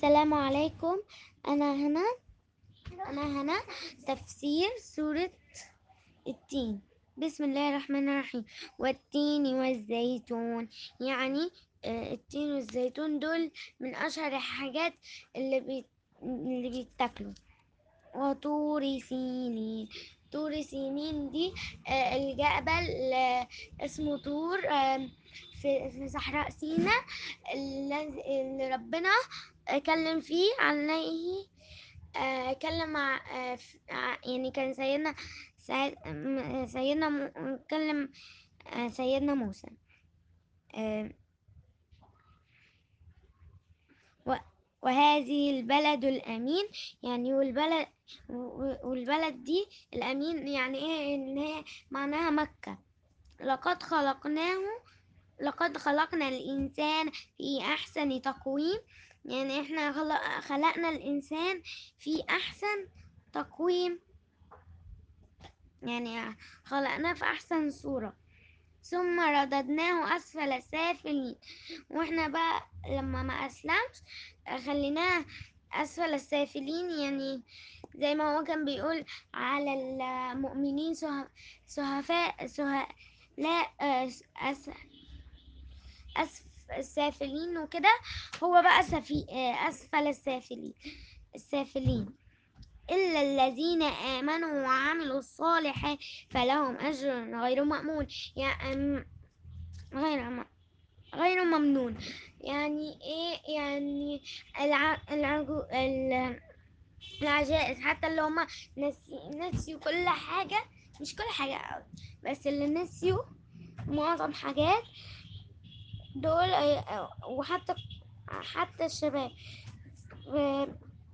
السلام عليكم أنا هنا أنا هنا تفسير سورة التين بسم الله الرحمن الرحيم والتين والزيتون يعني آه، التين والزيتون دول من أشهر الحاجات اللي بي... اللي بيتاكلوا وطور سينين طور سينين دي آه، الجبل آه، اسمه طور آه، في في صحراء سيناء الذي- اللي ربنا آه، كلم فيه عليه آه، كلم مع آه، ف- ع- يعني كان سيدنا سيد- م- سيدنا م- كلم آه، سيدنا موسى آه، و- وهذه البلد الأمين يعني والبلد و- والبلد دي الأمين يعني إيه إن هي معناها مكة لقد خلقناه لقد خلقنا الإنسان في أحسن تقويم يعني إحنا خلق- خلقنا الإنسان في أحسن تقويم يعني خلقناه في أحسن صورة ثم رددناه أسفل السافلين وإحنا بقى لما ما أسلمش خليناه أسفل السافلين يعني زي ما هو كان بيقول على المؤمنين سه- سهفاء سه لا آه، أس أسف السافلين وكده هو بقى سفي آه، أسفل السافلين السافلين إلا الذين آمنوا وعملوا الصالحات فلهم أجر غير مأمون يعني غير م- غير ممنون يعني إيه يعني الع... العجو... ال- العجائز حتى اللي هما نسي... نسيوا كل حاجة مش كل حاجة أوي بس اللي نسيوا معظم حاجات دول آه، وحتى حتى الشباب و-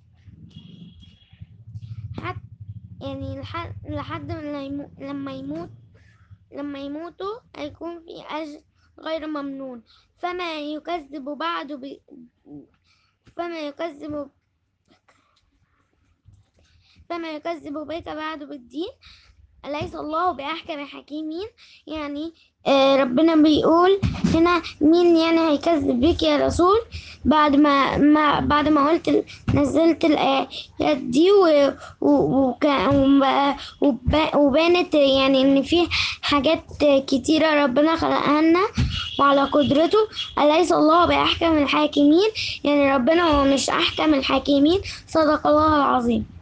حتى يعني لحد لحد ما يمو... لما يموت لما يموتوا هيكون في أجر غير ممنون فما يكذب بعد ب... فما يكذب فما يكذب بك بعد بالدين أليس الله بأحكم الحكيمين يعني آه ربنا بيقول هنا مين يعني هيكذب بيك يا رسول بعد ما, ما بعد ما قلت ال- نزلت الآيات دي و- و- وكا- وب- وب- وبانت يعني إن في حاجات كتيرة ربنا خلقها لنا وعلى قدرته أليس الله بأحكم الحاكمين يعني ربنا هو مش أحكم الحاكمين صدق الله العظيم